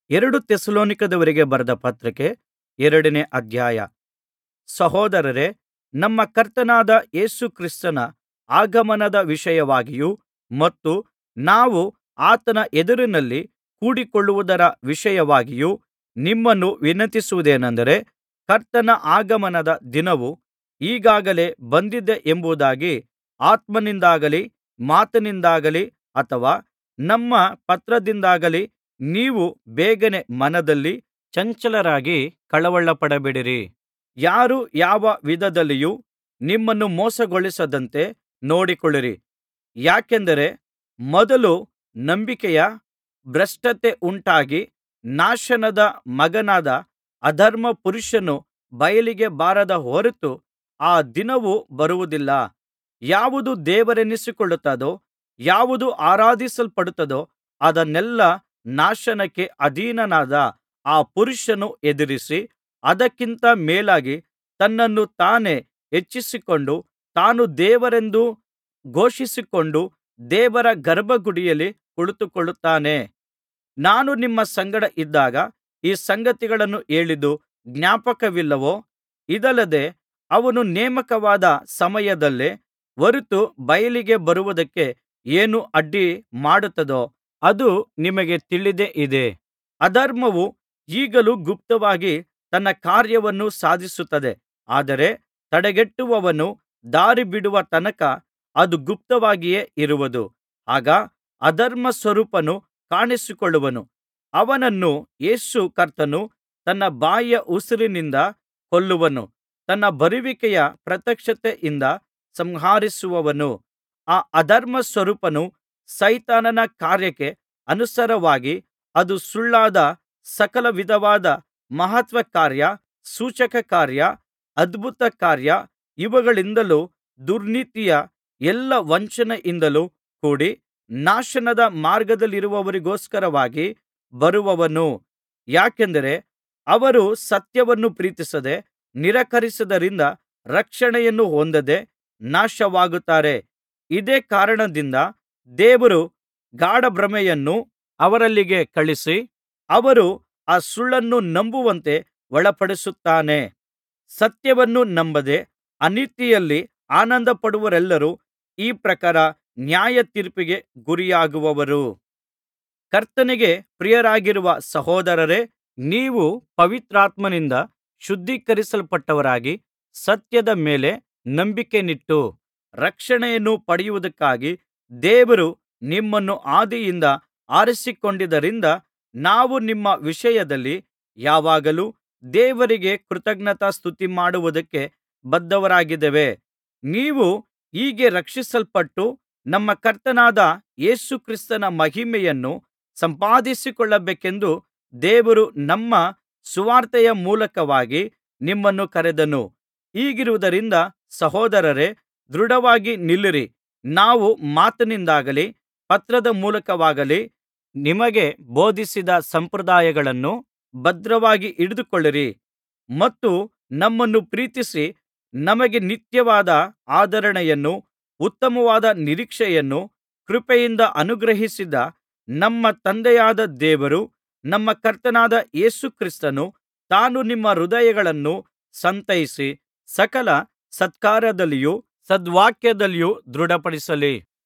ಎರಡು ಥೆಸಲೋನಿಕದವರಿಗೆ ಬರೆದ ಪತ್ರಿಕೆ ಎರಡನೇ ಅಧ್ಯಾಯ ಸಹೋದರರೇ ನಮ್ಮ ಕರ್ತನಾದ ಯೇಸು ಕ್ರಿಸ್ತನ ಆಗಮನದ ವಿಷಯವಾಗಿಯೂ ಮತ್ತು ನಾವು ಆತನ ಎದುರಿನಲ್ಲಿ ಕೂಡಿಕೊಳ್ಳುವುದರ ವಿಷಯವಾಗಿಯೂ ನಿಮ್ಮನ್ನು ವಿನಂತಿಸುವುದೇನೆಂದರೆ ಕರ್ತನ ಆಗಮನದ ದಿನವು ಈಗಾಗಲೇ ಬಂದಿದೆ ಎಂಬುದಾಗಿ ಆತ್ಮನಿಂದಾಗಲಿ ಮಾತಿನಿಂದಾಗಲಿ ಅಥವಾ ನಮ್ಮ ಪತ್ರದಿಂದಾಗಲಿ ನೀವು ಬೇಗನೆ ಮನದಲ್ಲಿ ಚಂಚಲರಾಗಿ ಕಳವಳಪಡಬೇಡಿರಿ ಯಾರೂ ಯಾವ ವಿಧದಲ್ಲಿಯೂ ನಿಮ್ಮನ್ನು ಮೋಸಗೊಳಿಸದಂತೆ ನೋಡಿಕೊಳ್ಳಿರಿ ಯಾಕೆಂದರೆ ಮೊದಲು ನಂಬಿಕೆಯ ಭ್ರಷ್ಟತೆ ಉಂಟಾಗಿ ನಾಶನದ ಮಗನಾದ ಅಧರ್ಮ ಪುರುಷನು ಬಯಲಿಗೆ ಬಾರದ ಹೊರತು ಆ ದಿನವು ಬರುವುದಿಲ್ಲ ಯಾವುದು ದೇವರೆನಿಸಿಕೊಳ್ಳುತ್ತದೋ ಯಾವುದು ಆರಾಧಿಸಲ್ಪಡುತ್ತದೋ ಅದನ್ನೆಲ್ಲಾ ನಾಶನಕ್ಕೆ ಅಧೀನನಾದ ಆ ಪುರುಷನು ಎದುರಿಸಿ ಅದಕ್ಕಿಂತ ಮೇಲಾಗಿ ತನ್ನನ್ನು ತಾನೇ ಹೆಚ್ಚಿಸಿಕೊಂಡು ತಾನು ದೇವರೆಂದು ಘೋಷಿಸಿಕೊಂಡು ದೇವರ ಗರ್ಭಗುಡಿಯಲ್ಲಿ ಕುಳಿತುಕೊಳ್ಳುತ್ತಾನೆ ನಾನು ನಿಮ್ಮ ಸಂಗಡ ಇದ್ದಾಗ ಈ ಸಂಗತಿಗಳನ್ನು ಹೇಳಿದ್ದು ಜ್ಞಾಪಕವಿಲ್ಲವೋ ಇದಲ್ಲದೆ ಅವನು ನೇಮಕವಾದ ಸಮಯದಲ್ಲೇ ಹೊರತು ಬಯಲಿಗೆ ಬರುವುದಕ್ಕೆ ಏನು ಅಡ್ಡಿ ಮಾಡುತ್ತದೋ ಅದು ನಿಮಗೆ ತಿಳಿದೇ ಇದೆ ಅಧರ್ಮವು ಈಗಲೂ ಗುಪ್ತವಾಗಿ ತನ್ನ ಕಾರ್ಯವನ್ನು ಸಾಧಿಸುತ್ತದೆ ಆದರೆ ತಡೆಗಟ್ಟುವವನು ದಾರಿಬಿಡುವ ತನಕ ಅದು ಗುಪ್ತವಾಗಿಯೇ ಇರುವುದು ಆಗ ಅಧರ್ಮಸ್ವರೂಪನು ಕಾಣಿಸಿಕೊಳ್ಳುವನು ಅವನನ್ನು ಯೇಸು ಕರ್ತನು ತನ್ನ ಬಾಯಿಯ ಉಸಿರಿನಿಂದ ಕೊಲ್ಲುವನು ತನ್ನ ಬರುವಿಕೆಯ ಪ್ರತ್ಯಕ್ಷತೆಯಿಂದ ಸಂಹರಿಸುವನು ಆ ಅಧರ್ಮಸ್ವರೂಪನು ಸೈತಾನನ ಕಾರ್ಯಕ್ಕೆ ಅನುಸಾರವಾಗಿ ಅದು ಸುಳ್ಳಾದ ಸಕಲ ವಿಧವಾದ ಮಹತ್ಕಾರ್ಯ ಸೂಚಕಕಾರ್ಯ ಅದ್ಭುತಕಾರ್ಯ ಇವುಗಳಿಂದಲೂ ದುರ್ನೀತಿಯ ಎಲ್ಲಾ ವಂಚನೆಯಿಂದಲೂ ಕೂಡಿ ನಾಶನದ ಮಾರ್ಗದಲ್ಲಿರುವವರಿಗೋಸ್ಕರವಾಗಿ ಬರುವನು ಯಾಕೆಂದರೆ ಅವರು ಸತ್ಯವನ್ನು ಪ್ರೀತಿಸದೆ ನಿರಾಕರಿಸಿದ್ದರಿಂದ ರಕ್ಷಣೆಯನ್ನು ಹೊಂದದೆ ನಾಶವಾಗುತ್ತಾರೆ ಇದೇ ಕಾರಣದಿಂದ ದೇವರು ಗಾಢಭ್ರಮೆಯನ್ನು ಅವರಲ್ಲಿಗೆ ಕಳುಹಿಸಿ ಅವರು ಆ ಸುಳ್ಳನ್ನು ನಂಬುವಂತೆ ಒಳಪಡಿಸುತ್ತಾನೆ ಸತ್ಯವನ್ನು ನಂಬದೆ ಅನೀತಿಯಲ್ಲಿ ಆನಂದಪಡುವವರೆಲ್ಲರೂ ಈ ಪ್ರಕಾರ ನ್ಯಾಯತೀರ್ಪಿಗೆ ಗುರಿಯಾಗುವರು ಕರ್ತನಿಗೆ ಪ್ರಿಯರಾಗಿರುವ ಸಹೋದರರೇ ನೀವು ಪವಿತ್ರಾತ್ಮನಿಂದ ಶುದ್ಧೀಕರಿಸಲ್ಪಟ್ಟವರಾಗಿ ಸತ್ಯದ ಮೇಲೆ ನಂಬಿಕೆಯನ್ನಿಟ್ಟು ರಕ್ಷಣೆಯನ್ನು ಪಡೆಯುವುದಕ್ಕಾಗಿ ದೇವರು ನಿಮ್ಮನ್ನು ಆದಿಯಿಂದ ಆರಿಸಿಕೊಂಡಿದ್ದರಿಂದ ನಾವು ನಿಮ್ಮ ವಿಷಯದಲ್ಲಿ ಯಾವಾಗಲೂ ದೇವರಿಗೆ ಕೃತಜ್ಞತಾಸ್ತುತಿ ಮಾಡುವುದಕ್ಕೆ ಬದ್ಧರಾಗಿದ್ದೇವೆ ನೀವು ಹೀಗೆ ರಕ್ಷಿಸಲ್ಪಟ್ಟು ನಮ್ಮ ಕರ್ತನಾದ ಯೇಸು ಕ್ರಿಸ್ತನ ಮಹಿಮೆಯನ್ನು ಸಂಪಾದಿಸಿಕೊಳ್ಳಬೇಕೆಂದು ದೇವರು ನಮ್ಮ ಸುವಾರ್ತೆಯ ಮೂಲಕವಾಗಿ ನಿಮ್ಮನ್ನು ಕರೆದನು ಹೀಗಿರುವುದರಿಂದ ಸಹೋದರರೇ ದೃಢವಾಗಿ ನಿಲ್ಲಿರಿ ನಾವು ಮಾತಿನಿಂದಾಗಲಿ ಪತ್ರದ ಮೂಲಕವಾಗಲಿ ನಿಮಗೆ ಬೋಧಿಸಿದ ಸಂಪ್ರದಾಯಗಳನ್ನು ಭದ್ರವಾಗಿ ಹಿಡಿದುಕೊಳ್ಳಿರಿ ಮತ್ತು ನಮ್ಮನ್ನು ಪ್ರೀತಿಸಿ ನಮಗೆ ನಿತ್ಯವಾದ ಆದರಣೆಯನ್ನೂ ಉತ್ತಮವಾದ ನಿರೀಕ್ಷೆಯನ್ನೂ ಕೃಪೆಯಿಂದ ಅನುಗ್ರಹಿಸಿದ ನಮ್ಮ ತಂದೆಯಾದ ದೇವರು ನಮ್ಮ ಕರ್ತನಾದ ಯೇಸು ಕ್ರಿಸ್ತನು ತಾನು ನಿಮ್ಮ ಹೃದಯಗಳನ್ನು ಸಂತೈಸಿ ಸಕಲ ಸತ್ಕಾರ್ಯದಲ್ಲಿಯೂ ಸದ್ವಾಕ್ಯದಲ್ಲಿಯೂ ದೃಢಪಡಿಸಲಿ